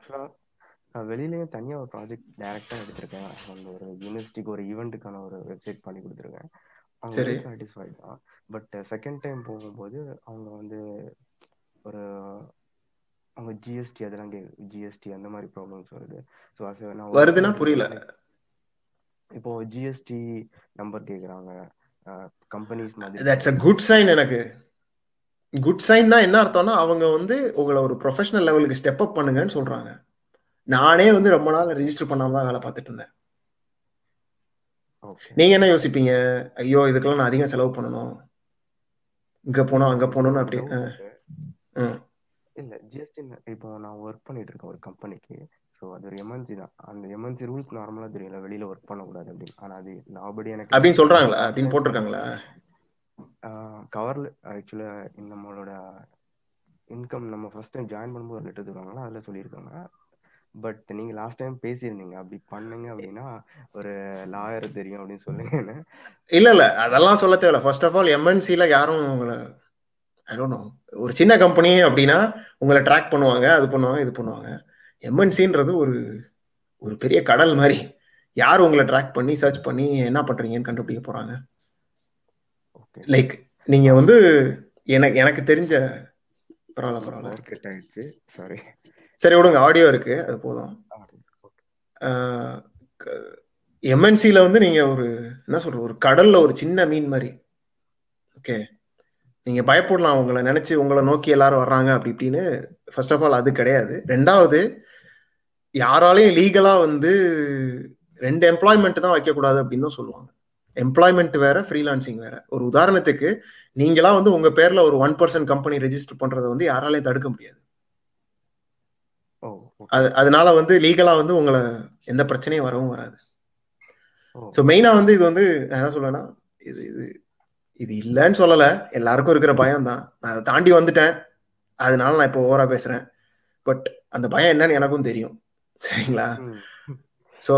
ஆக்சுவலா நான் வெளியிலயும் தனியா ஒரு ப்ராஜெக்ட் டைரக்டா எடுத்திருக்கேன் அந்த ஒரு யூனிவர்சிட்டிக்கு ஒரு ஈவெண்ட்டுக்கான ஒரு வெப்சைட் பண்ணி கொடுத்துருக்கேன் அவங்க சரி வெல் சாட்டிஸ்ஃபைட் தான் பட் செகண்ட் டைம் போகும்போது அவங்க வந்து ஒரு அவங்க ஜிஎஸ்டி அதெல்லாம் கே ஜிஎஸ்டி அந்த மாதிரி ப்ராப்ளம்ஸ் வருது ஸோ அது நான் ஒர்க் வருதுன்னா பண்ணிட்டு புரியல இருக்கேன் இப்போ ஜிஎஸ்டி நம்பர் கேட்குறாங்க கம்பெனிஸ் மாதிரி தட்ஸ் அ குட் சைன் எனக்கு குட் சைன்னா என்ன அர்த்தம்னா அவங்க வந்து உங்களை ஒரு ப்ரொஃபஷனல் லெவலுக்கு ஸ்டெப் அப் பண்ணுங்கன்னு சொல்றாங்க நானே வந்து ரொம்ப நாள் ரெஜிஸ்டர் பண்ணாம தான் வேலை பார்த்துட்டு இருந்தேன் ஓகே நீங்க என்ன யோசிப்பீங்க ஐயோ இதுக்கெல்லாம் நான் அதிகம் செலவு பண்ணணும் இங்க போனோம் அங்க எனக்கு போகணும்னு ஒரு அப்படி டவுட் அஹ், ம். இல்ல ஜிஎஸ்டி இப்போ நான் ஒர்க் பண்ணிட்டு இருக்கேன் ஒரு கம்பெனிக்கு ஸோ அது ஒரு எம்என்சி தான் அந்த எம்என்சி ரூல்ஸ் நார்மலா தெரியல வெளியில ஒர்க் பண்ணக்கூடாது அப்படின்னு ஆனா அது நாபடி எனக்கு அப்படின்னு சொல்றாங்களா லாஸ்ட் அப்படின்னு டைம் போட்டிருக்காங்களா கவர்ல ஆக்சுவலா நம்மளோட இன்கம் நம்ம ஃபர்ஸ்ட் டைம் ஜாயின் பண்ணும்போது ஒரு லெட்டர் தருவாங்களா அதுல சொல்லியிருக்காங்க பட் நீங்க லாஸ்ட் டைம் பேசியிருந்தீங்க அப்படி பண்ணுங்க அப்படின்னா ஒரு லாயர் தெரியும் அப்படின்னு சொல்லுங்கன்னு இல்ல இல்ல அதெல்லாம் சொல்ல தேவையில்ல ஃபர்ஸ்ட் ஆஃப் ஆல் எம்என்சில யாரும் உங்களை ஐ டோன்ட் நோ ஒரு சின்ன கம்பெனி அப்படின்னா உங்களை ட்ராக் பண்ணுவாங்க அது பண்ணுவாங்க இது பண்ணுவாங்க எம்என்சின்றது ஒரு ஒரு பெரிய கடல் மாதிரி யார் உங்களை ட்ராக் பண்ணி சர்ச் பண்ணி என்ன பண்றீங்கன்னு கண்டுபிடிக்க போறாங்க ஓகே லைக் நீங்க வந்து எனக்கு எனக்கு தெரிஞ்ச பரவாயில்ல பரவாயில்ல பவர் கட் ஆயிடுச்சு சாரி சரி விடுங்க ஆடியோ இருக்கு அது போதும் ஓகே எம்என்சியில் வந்து நீங்கள் ஒரு என்ன சொல்ற ஒரு கடல்ல ஒரு சின்ன மீன் மாதிரி ஓகே நீங்கள் பயப்படலாம் உங்களை நினச்சி உங்களை நோக்கி எல்லாரும் வர்றாங்க அப்படி இப்படின்னு ஃபர்ஸ்ட் ஆஃப் ஆல் அது கிடையாது ரெண்டாவது யாராலையும் லீகலாக வந்து ரெண்டு எம்ப்ளாய்மெண்ட் தான் வைக்கக்கூடாது அப்படின்னு தான் சொல்லுவாங்க எம்ப்ளாய்மெண்ட் வேற ஃப்ரீலான்சிங் வேற ஒரு உதாரணத்துக்கு நீங்களா வந்து உங்க பேர்ல ஒரு ஒன் பர்சன்ட் கம்பெனி ரெஜிஸ்டர் பண்றதை வந்து யாராலையும் தடுக்க முடியாது ஓ ஓகே அது அதனால வந்து லீகலா வந்து உங்களை எந்த பிரச்சனையும் வரவும் வராது ஓ ஸோ மெயினாக வந்து இது வந்து நான் என்ன சொல்லுவேன்னா இது இது இது இல்லைன்னு சொல்லலை எல்லாருக்கும் இருக்கிற பயம் தான் நான் அதை தாண்டி வந்துட்டேன் அதனால நான் இப்போ ஓவரா பேசுறேன் பட் அந்த பயம் என்னன்னு எனக்கும் தெரியும் சரிங்களா ம் ஸோ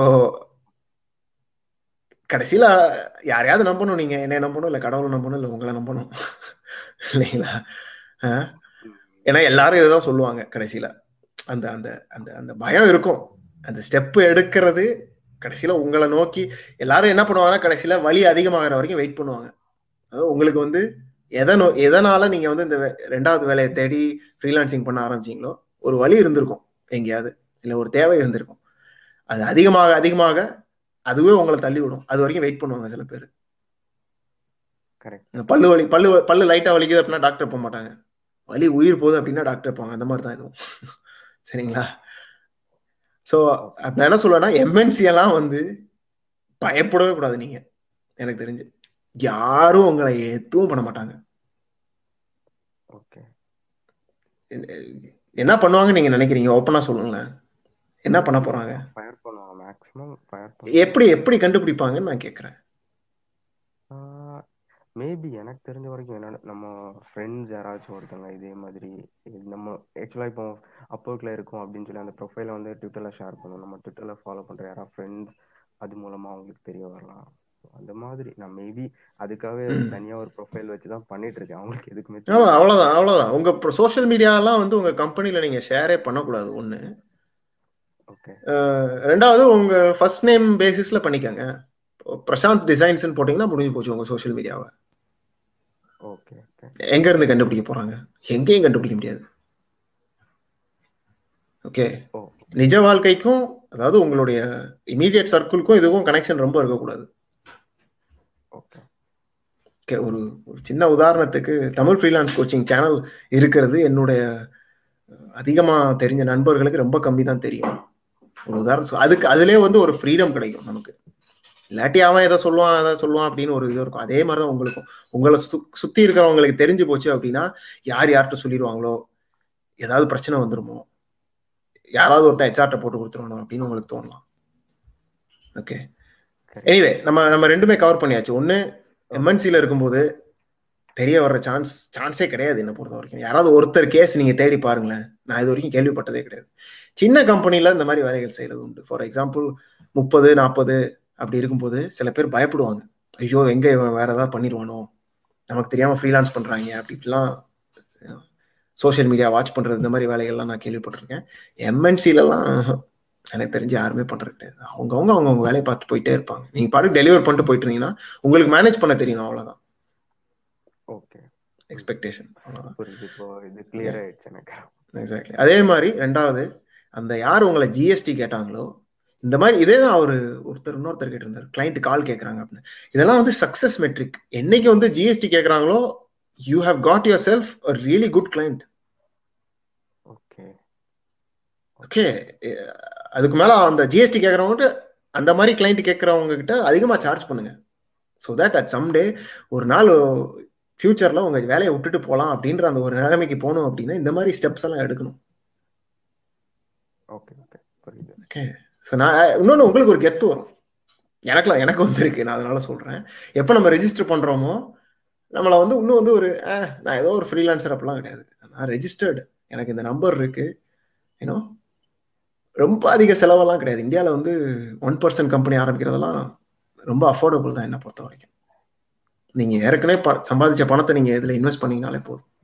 கடைசியில் யாரையாவது நம்பணும் நீங்கள் என்னை நம்பணும் இல்லை கடவுளை நம்பணும் இல்லை உங்களை நம்பணும் இல்லைங்களா ஆ? ம் ஏன்னா எல்லாரும் இதை தான் சொல்லுவாங்க கடைசியில் அந்த அந்த அந்த அந்த பயம் இருக்கும் அந்த ஸ்டெப் எடுக்கிறது கடைசியில் உங்களை நோக்கி எல்லாரும் என்ன பண்ணுவாங்கன்னா கடைசியில் வலி அதிகமாகிற வரைக்கும் வெயிட் பண்ணுவாங்க அதாவது உங்களுக்கு வந்து எதை நோ எதனால நீங்கள் வந்து இந்த வே- ரெண்டாவது வேலையை தேடி ஃப்ரீலான்சிங் பண்ண ஆரம்பிச்சீங்களோ ஒரு வழி இருந்திருக்கும் எங்கேயாவது இல்லை ஒரு தேவை இருந்திருக்கும் அது அதிகமாக அதிகமாக அதுவே உங்களை தள்ளி விடும் அது வரைக்கும் வெயிட் பண்ணுவாங்க சில பேர் கரெக்ட் இந்த பல்லு வலி பல்லு பல்லு லைட்டாக வலிக்குது அப்படின்னா டாக்டர் போக மாட்டாங்க வலி உயிர் போகுது அப்படின்னா டாக்டர் போவாங்க அந்த மாதிரி தான் இதுவும் சரிங்களா ஸோ ஓகே நான் என்ன சொல்லுவேன்னா எம்என்சி எல்லாம் வந்து பயப்படவே கூடாது நீங்க எனக்கு தெரிஞ்சு யாரும் உங்களை எதுவும் பண்ண மாட்டாங்க ஓகே என்ன பண்ணுவாங்க நீங்க நினைக்கிறீங்க ஓப்பனா சொல்லுங்களேன் என்ன பண்ண போறாங்க ஃபயர் பண்ணுவாங்க மேக்ஸிமம் ஃபயர் எப்படி பண்ணுவாங்க எப்படி கண்டுபிடிப்பாங்கன்னு நான் கேட்கறேன் மேபி எனக்கு தெரிஞ்ச வரைக்கும் என்னோட நம்ம ஃப்ரெண்ட்ஸ் யாராச்சும் ஒருத்தங்க இதே மாதிரி இது நம்ம ஆக்சுவலாக இப்போ அப்போக்கில் இருக்கோம் அப்படின்னு சொல்லி அந்த ப்ரொஃபைலை வந்து ட்விட்டரில் ஷேர் பண்ணுவோம் நம்ம ட்விட்டரில் ஃபாலோ பண்ணுற யாராவது ஃப்ரெண்ட்ஸ் அது மூலமாக அவங்களுக்கு தெரிய வரலாம் So, அந்த மாதிரி நான் மேபி அதுக்காகவே தனியாக ஒரு ப்ரொஃபைல் வச்சு தான் பண்ணிட்டு இருக்கேன் அவங்களுக்கு எதுக்குமே ஆமா தெரியாது அவ்வளவுதான் அவ்வளவுதான் உங்க சோஷியல் மீடியாலாம் வந்து உங்க கம்பெனில நீங்க ஷேரே பண்ணக்கூடாது ஒண்ணு ஓகே அஹ் ரெண்டாவது உங்க ஃபர்ஸ்ட் நேம் பேசிஸ்ல பண்ணிக்கங்க இப்போ பிரசாந்த் டிசைன்ஸ்னு போட்டீங்கன்னா முடிஞ்சு போச்சு உங்க சோஷியல் மீடியாவை ஓகே ஓகே எங்க இருந்து கண்டுபிடிக்க போறாங்க எங்கேயும் கண்டுபிடிக்க முடியாது ஓகே ஓ நிஜ வாழ்க்கைக்கும் அதாவது உங்களுடைய இமீடியட் சர்க்கிள்க்கும் இதுக்கும் கனெக்ஷன் ரொம்ப இருக்கக்கூடாது ஓகே ஓகே ஒரு ஒரு சின்ன உதாரணத்துக்கு தமிழ் ஃப்ரீலான்ஸ் கோச்சிங் சேனல் இருக்கிறது என்னுடைய அதிகமாக தெரிஞ்ச நண்பர்களுக்கு ரொம்ப கம்மி தான் தெரியும் ஒரு உதாரணம் சொ- அதுக்கு அதுலேயே வந்து ஒரு ஃப்ரீடம் கிடைக்கும் நமக்கு இல்லாட்டி அவன் எதை சொல்லுவான் எதை சொல்லுவான் அப்படின்னு ஒரு இது இருக்கும் அதே மாதிரி தான் உங்களுக்கும் உங்களை சு சுற்றி இருக்கிறவங்களுக்கு தெரிஞ்சு போச்சு அப்படின்னா யார் யார்கிட்ட சொல்லிடுவாங்களோ ஏதாவது பிரச்சனை வந்துருமோ யாராவது ஒருத்தன் ஹெச்ஆர்ட்ட போட்டு கொடுத்துருவானோ அப்படின்னு உங்களுக்கு தோணலாம் ஓகே கரெக்ட் எனிவே நம்ம நம்ம ரெண்டுமே கவர் பண்ணியாச்சு ஒன்று எம்என்சியில் இருக்கும்போது தெரிய வர்ற சான்ஸ் சான்ஸே கிடையாது என்ன பொறுத்த வரைக்கும் யாராவது ஒருத்தர் கேஸ் நீங்கள் தேடி பாருங்களேன் நான் இது வரைக்கும் கேள்விப்பட்டதே கிடையாது சின்ன கம்பெனியில் இந்த மாதிரி வேலைகள் செய்கிறது உண்டு ஃபார் எக்ஸாம்பிள் முப்பது நாற்பது அப்படி இருக்கும்போது சில பேர் பயப்படுவாங்க ஐயோ எங்கே இவன் வேற ஏதாவது பண்ணிடுவானோ நமக்கு தெரியாமல் ஃப்ரீலான்ஸ் பண்ணுறாங்க அப்படி இப்படிலாம் சோஷியல் மீடியா வாட்ச் பண்ணுறது இந்த மாதிரி வேலைகள்லாம் நான் கேள்விப்பட்டிருக்கேன் எம்என்சிலலாம் எனக்கு தெரிஞ்சு யாருமே பண்ணுறது கிடையாது அவங்கவுங்க அவங்கவுங்க வேலையை பார்த்து போயிட்டே இருப்பாங்க நீங்கள் பாட்டுக்கு டெலிவர் பண்ணிட்டு போயிட்டு இருந்தீங்கன்னா உங்களுக்கு மேனேஜ் பண்ண தெரியணும் அவ்வளோதான் ஓகே எக்ஸ்பெக்டேஷன் அவ்வளோதான் புரியுது இப்போ இது கிளியர் ஆயிடுச்சு எனக்கு எக்ஸாக்ட்லி அதே மாதிரி ரெண்டாவது அந்த யார் உங்களை ஜிஎஸ்டி கேட்டாங்களோ இந்த மாதிரி இதே தான் அவர் ஒருத்தர் இன்னொருத்தர் கேட்டிருந்தார் கிளைண்ட் கால் கேட்குறாங்க அப்படின்னு இதெல்லாம் வந்து சக்ஸஸ் மெட்ரிக் என்னைக்கு வந்து ஜிஎஸ்டி கேட்குறாங்களோ you have got yourself a really good client okay okay அதுக்கு மேலே அந்த ஜிஎஸ்டி கேட்குறவங்ககிட்ட அந்த மாதிரி கிளைண்ட் கேட்குறவங்க கிட்ட அதிகமாக சார்ஜ் பண்ணுங்க so that at some day ஒரு நாள் ஃபியூச்சரில் உங்கள் வேலையை விட்டுட்டு போகலாம் அப்படின்ற அந்த ஒரு நிலைமைக்கு போகணும் அப்படின்னா இந்த மாதிரி ஸ்டெப்ஸ் எல்லாம் எடுக்கணும் ஓகே ஓகே புரியுது ஓகே ஸோ நான் இன்னொன்று உங்களுக்கு ஒரு கெத்து வரும் எனக்குலாம் எனக்கு வந்து இருக்கு நான் அதனால சொல்கிறேன் எப்போ நம்ம ரெஜிஸ்டர் பண்ணுறோமோ நம்மளை வந்து இன்னும் வந்து ஒரு அஹ், நான் ஏதோ ஒரு ஃப்ரீலான்சர் அப்படிலாம் கிடையாது நான் ரெஜிஸ்டர்டு எனக்கு இந்த நம்பர் இருக்கு ஏன்னோ ரொம்ப அதிக செலவெல்லாம் கிடையாது இந்தியாவில் வந்து ஒன் பர்சன்ட் கம்பெனி ஆரம்பிக்கிறதெல்லாம் ரொம்ப அஃபோர்டபுள் தான் என்னை பொறுத்த வரைக்கும் நீங்கள் ஏற்கனவே ப சம்பாதிச்ச பணத்தை நீங்கள் இதில் இன்வெஸ்ட் பண்ணீங்கனாலே போதும்